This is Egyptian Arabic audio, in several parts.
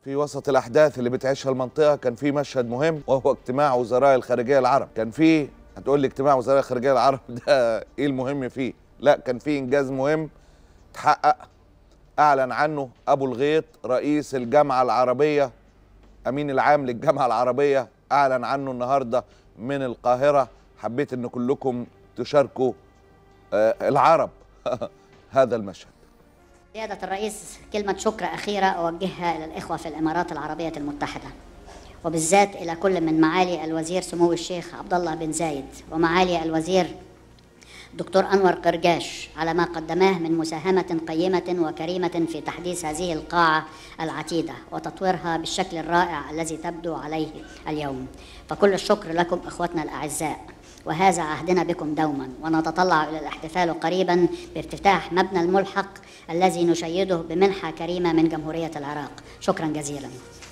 في وسط الاحداث اللي بتعيشها المنطقه كان في مشهد مهم وهو اجتماع وزراء الخارجيه العرب كان في هتقول لي اجتماع وزراء الخارجيه العرب ده ايه المهم فيه لا كان في انجاز مهم تحقق اعلن عنه ابو الغيط رئيس الجامعه العربيه امين العام للجامعه العربيه اعلن عنه النهارده من القاهره حبيت ان كلكم تشاركوا آه، العرب هذا المشهد سيادة الرئيس كلمة شكر أخيرة أوجهها إلى الإخوة في الإمارات العربية المتحدة وبالذات إلى كل من معالي الوزير سمو الشيخ عبد الله بن زايد ومعالي الوزير دكتور أنور قرجاش على ما قدماه من مساهمة قيمة وكريمة في تحديث هذه القاعة العتيدة وتطويرها بالشكل الرائع الذي تبدو عليه اليوم فكل الشكر لكم إخوتنا الأعزاء وهذا عهدنا بكم دوما ونتطلع إلى الاحتفال قريبا بافتتاح مبنى الملحق الذي نشيده بمنحة كريمة من جمهورية العراق شكرا جزيلا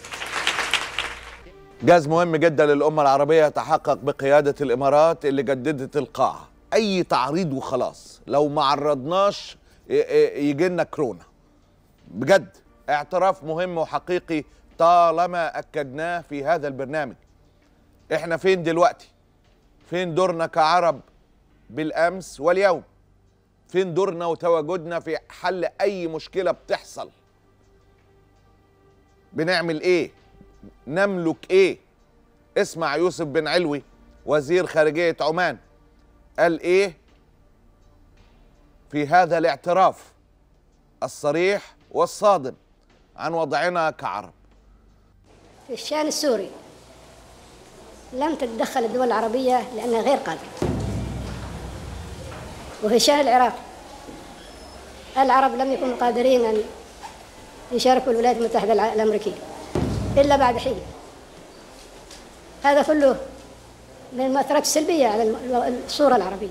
جاز مهم جدا للأمة العربية تحقق بقيادة الإمارات اللي جددت القاعة أي تعريض وخلاص لو ما عرضناش يجي لنا كورونا بجد اعتراف مهم وحقيقي طالما أكدناه في هذا البرنامج احنا فين دلوقتي فين دورنا كعرب بالأمس واليوم فين دورنا وتواجدنا في حل أي مشكلة بتحصل بنعمل إيه نملك ايه اسمع يوسف بن علوي وزير خارجية عمان قال ايه في هذا الاعتراف الصريح والصادم عن وضعنا كعرب في الشان السوري لم تتدخل الدول العربية لأنها غير قادرة وفي الشان العراقي العرب لم يكونوا قادرين أن يشاركوا الولايات المتحدة الأمريكية إلا بعد حين هذا كله من المؤثرات السلبية على الصورة العربية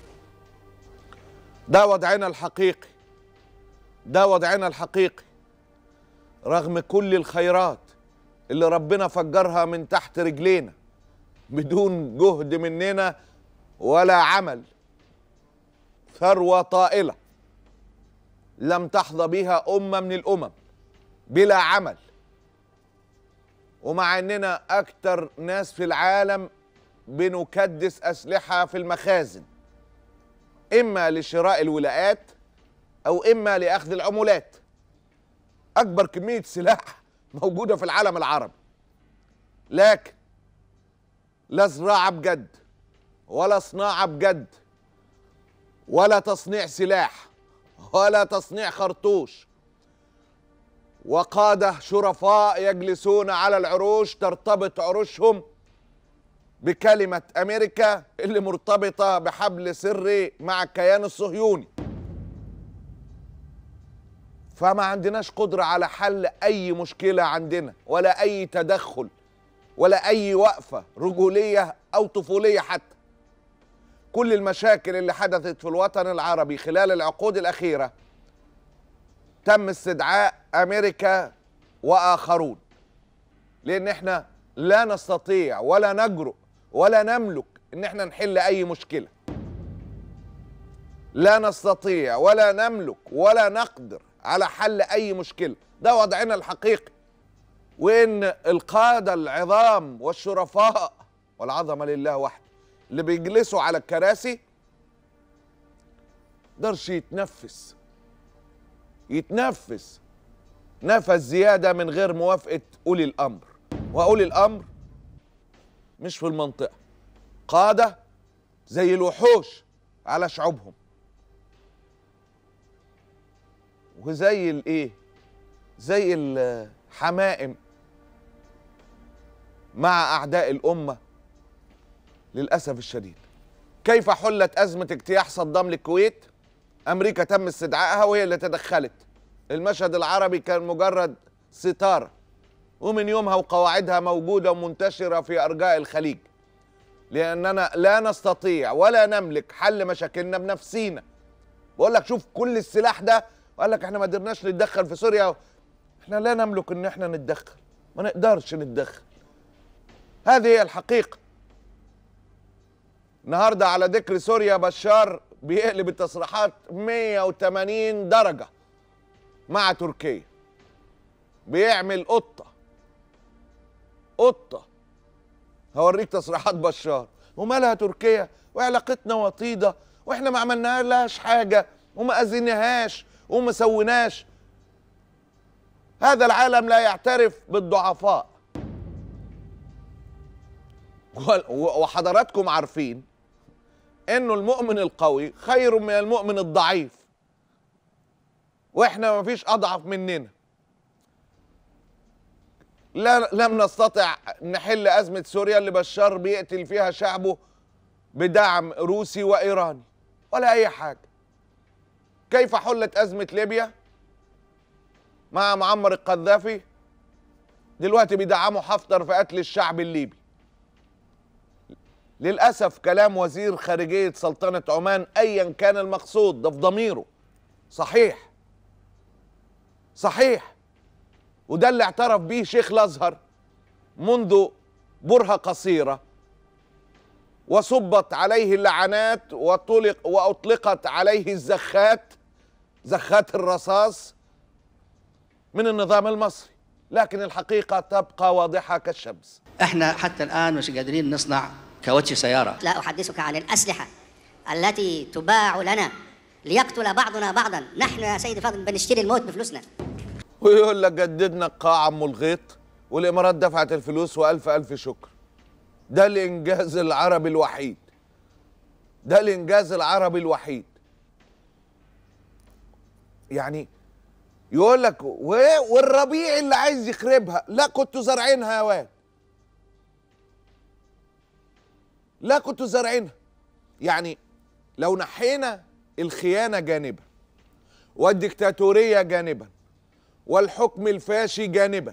ده وضعنا الحقيقي ده وضعنا الحقيقي رغم كل الخيرات اللي ربنا فجرها من تحت رجلينا بدون جهد مننا ولا عمل ثروة طائلة لم تحظى بها أمة من الأمم بلا عمل ومع اننا اكتر ناس في العالم بنكدس اسلحه في المخازن اما لشراء الولاءات او اما لاخذ العمولات اكبر كميه سلاح موجوده في العالم العربي لكن لا زراعه بجد ولا صناعه بجد ولا تصنيع سلاح ولا تصنيع خرطوش وقادة شرفاء يجلسون على العروش ترتبط عروشهم بكلمة أمريكا اللي مرتبطة بحبل سري مع الكيان الصهيوني فما عندناش قدرة على حل أي مشكلة عندنا ولا أي تدخل ولا أي وقفة رجولية أو طفولية حتى كل المشاكل اللي حدثت في الوطن العربي خلال العقود الأخيرة تم استدعاء امريكا واخرون لان احنا لا نستطيع ولا نجرؤ ولا نملك ان احنا نحل اي مشكله لا نستطيع ولا نملك ولا نقدر على حل اي مشكله ده وضعنا الحقيقي وان القاده العظام والشرفاء والعظمه لله وحده اللي بيجلسوا على الكراسي قدرش يتنفس يتنفس نفس زيادة من غير موافقة أولي الأمر وأولي الأمر مش في المنطقة قادة زي الوحوش على شعوبهم وزي الايه زي الحمائم مع أعداء الأمة للأسف الشديد كيف حلت أزمة اجتياح صدام للكويت؟ امريكا تم استدعائها وهي اللي تدخلت المشهد العربي كان مجرد ستاره ومن يومها وقواعدها موجوده ومنتشره في ارجاء الخليج لاننا لا نستطيع ولا نملك حل مشاكلنا بنفسينا بقول لك شوف كل السلاح ده وقال لك احنا ما قدرناش نتدخل في سوريا احنا لا نملك ان احنا نتدخل ما نقدرش نتدخل هذه هي الحقيقه النهارده على ذكر سوريا بشار بيقلب التصريحات 180 درجة مع تركيا بيعمل قطة قطه هوريك تصريحات بشار ومالها تركيا وعلاقتنا وطيده واحنا ما عملنا لهاش حاجه وما اذيناهاش وما سويناش هذا العالم لا يعترف بالضعفاء و- وحضراتكم عارفين انه المؤمن القوي خير من المؤمن الضعيف واحنا ما فيش اضعف مننا لا لم نستطع نحل ازمه سوريا اللي بشار بيقتل فيها شعبه بدعم روسي وايراني ولا اي حاجه كيف حلت ازمه ليبيا مع معمر القذافي دلوقتي بيدعموا حفتر في قتل الشعب الليبي للاسف كلام وزير خارجيه سلطنه عمان ايا كان المقصود ده في ضميره صحيح صحيح وده اللي اعترف به شيخ الازهر منذ برهه قصيره وصبت عليه اللعنات وطلق واطلقت عليه الزخات زخات الرصاص من النظام المصري لكن الحقيقه تبقى واضحه كالشمس احنا حتى الان مش قادرين نصنع كاوتش سياره لا أحدثك عن الأسلحة التي تباع لنا ليقتل بعضنا بعضا نحن يا سيدي فاضل بنشتري الموت بفلوسنا ويقول لك جددنا القاعة ام الغيط والامارات دفعت الفلوس والف الف شكر ده الانجاز العربي الوحيد ده الانجاز العربي الوحيد يعني يقول لك و- والربيع اللي عايز يخربها لا كنتوا زارعينها يا واد لا كنتوا زارعينها يعني لو نحينا الخيانة جانبا والديكتاتورية جانبا والحكم الفاشي جانبا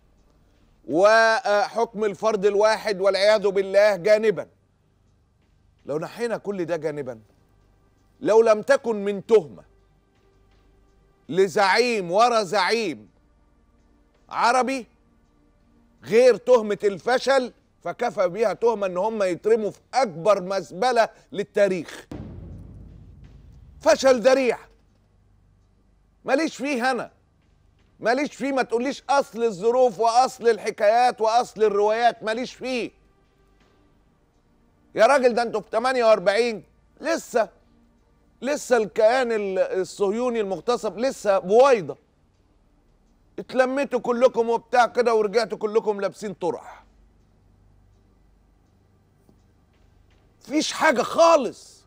وحكم الفرد الواحد والعياذ بالله جانبا لو نحينا كل ده جانبا لو لم تكن من تهمه لزعيم ورا زعيم عربي غير تهمه الفشل فكفى بها تهمه ان هم يترموا في اكبر مزبله للتاريخ فشل ذريع ماليش فيه انا ماليش فيه ما تقوليش اصل الظروف واصل الحكايات واصل الروايات ماليش فيه يا راجل ده انتوا في 48 لسه لسه الكيان ال- الصهيوني المغتصب لسه بويضه اتلميتوا كلكم وبتاع كده ورجعتوا كلكم لابسين طرح فيش حاجه خالص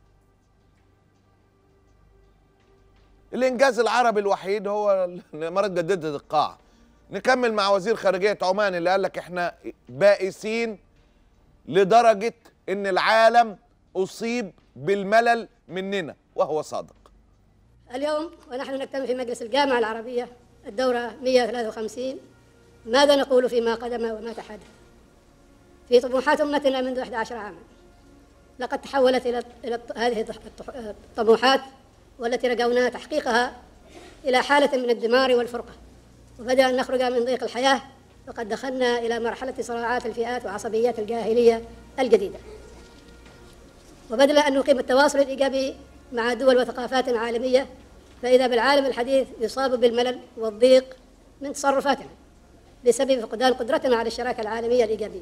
الانجاز العربي الوحيد هو ال- الامارات جددت القاعه نكمل مع وزير خارجيه عمان اللي قال لك احنا بائسين لدرجه ان العالم اصيب بالملل مننا وهو صادق اليوم ونحن نجتمع في مجلس الجامعة العربية الدورة 153 ماذا نقول فيما قدم وما تحدث في طموحات أمتنا منذ 11 عاما لقد تحولت إلى إلى هذه الط- الطموحات والتي رجونا تحقيقها إلى حالة من الدمار والفرقة وبدأ أن نخرج من ضيق الحياة وقد دخلنا إلى مرحلة صراعات الفئات وعصبيات الجاهلية الجديدة وبدل أن نقيم التواصل الإيجابي مع دول وثقافات عالمية فإذا بالعالم الحديث يصاب بالملل والضيق من تصرفاتنا بسبب فقدان قدرتنا على الشراكة العالمية الإيجابية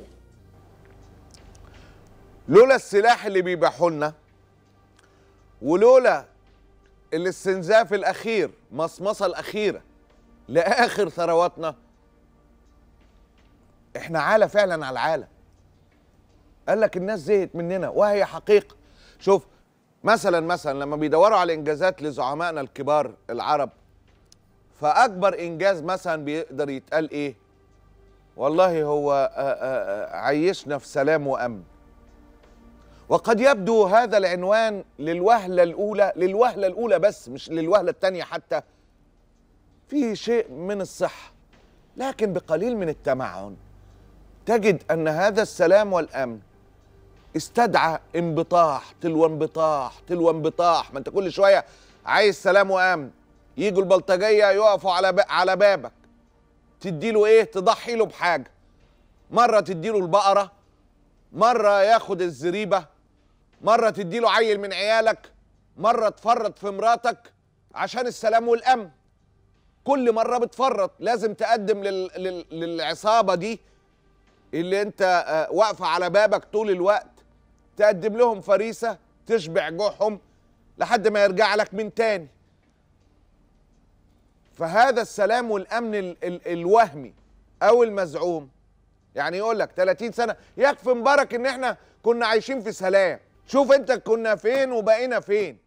لولا السلاح اللي بيبيعوا لنا ولولا الاستنزاف الاخير مصمصه الاخيره لاخر ثرواتنا احنا عاله فعلا على العالم قال لك الناس زهقت مننا وهي حقيقه شوف مثلا مثلا لما بيدوروا على انجازات لزعمائنا الكبار العرب فاكبر انجاز مثلا بيقدر يتقال ايه والله هو آه، آه، آه، عيشنا في سلام وامن وقد يبدو هذا العنوان للوهلة الأولى للوهلة الأولى بس مش للوهلة الثانية حتى فيه شيء من الصحة لكن بقليل من التمعن تجد أن هذا السلام والأمن استدعى انبطاح تلو انبطاح تلو انبطاح ما انت كل شوية عايز سلام وأمن يجوا البلطجية يقفوا على ب- على بابك تديله ايه تضحي له بحاجة مرة تديله البقرة مرة ياخد الزريبة مرة تديله عيل من عيالك مرة تفرط في مراتك عشان السلام والأمن كل مرة بتفرط لازم تقدم لل... لل... للعصابة دي اللي انت آه، واقفه على بابك طول الوقت تقدم لهم فريسه تشبع جوعهم لحد ما يرجع لك من تاني فهذا السلام والامن ال ال الوهمي او المزعوم يعني يقول لك 30 سنه يكفي مبارك ان احنا كنا عايشين في سلام شوف انت كنا فين وبقينا فين